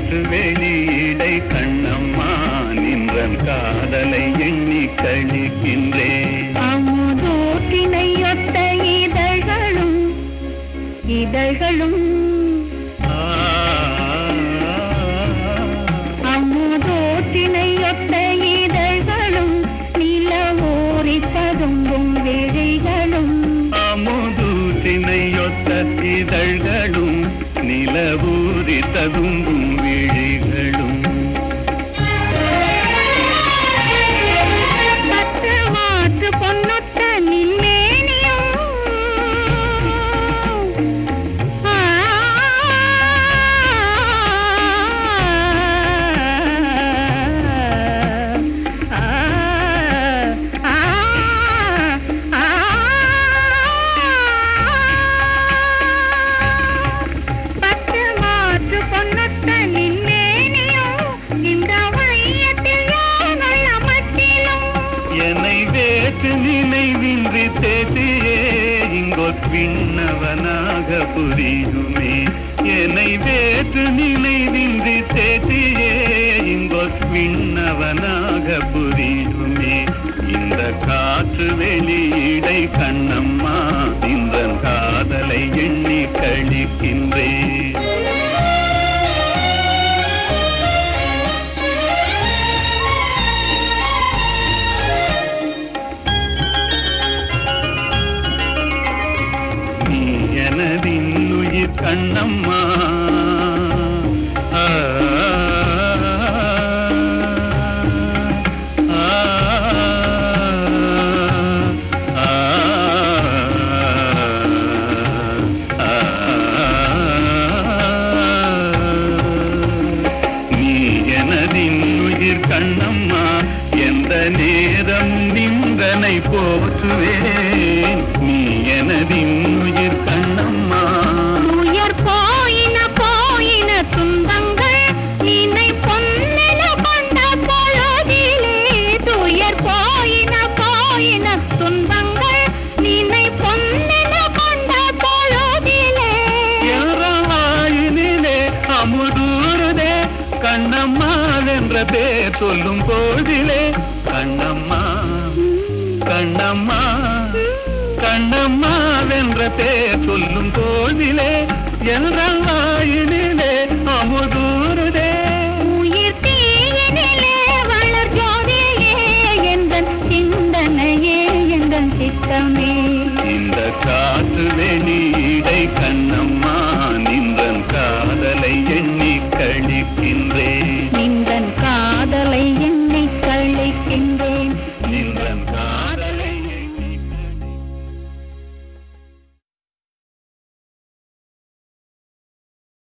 காற்று வெளியிடை கண்ணம்மா நின்றன் காதலை எண்ணி கழிக்கின்றேன் அமுதோட்டினையொத்த இதழ்களும் இதழ்களும் ஆ, அமுதோட்டினையொத்த இதழ்களும் நிலவோரி ததும்பும் விழிகளும் அமுதூற்றினையொத்த இதழ்களும் நிலவூரி ததும்பும் விழிகளும் பத்து மாற்று பொன்னொத்த நின்னேனியும் ஆ, ஆ, ஆ, ஆ, பத்து மாற்று பொன்னொத்த நின்னேனியும் இந்த வையத்தில் யானுள்ள மட்டிலும் என்னை வேற்று நினைவின்றி தேதியே இங்கோ விண்ணவனாக புரியுமே என்னை வேற்று நினைவின்றி தேதியே இங்கோ விண்ணவனாக புரியுமே இந்த காற்று வெளியிடை கண்ணம்மா இந்த காதலை எண்ணி கழிக்கின்றேன் நீ எனதின் உயிர் கண்ணம்மா ஆ, ஆ, ஆ, நீ எனதின் உயிர் கண்ணம்மா எந்த நேரம் நிந்தனை போற்றுவேன் நீ எனதின் உயிர் கண்ணம்மா உயர் போயின போயின துன்பங்கள் நினை பொன்னென கொண்ட பொழுதிலே துயர் போயின போயின துன்பங்கள் நினை பொன்னென கொண்ட பொழுதிலே யாராயினிலே அமுதூருதே கண்ணம்மா என்ற பேர் சொல்லும் போதிலே கண்ணம்மா கண்ணம்மா கண்ணம்மா என்ற பேர் சொல்லும் போதிலே எல்லாயினிலே அமுதூருதே உயிர் தீயினிலே வளர் ஜோதியே எந்தன் சிந்தனையே எந்தன் சித்தமே இந்த காற்று வெளியிடை கண்ணம்மா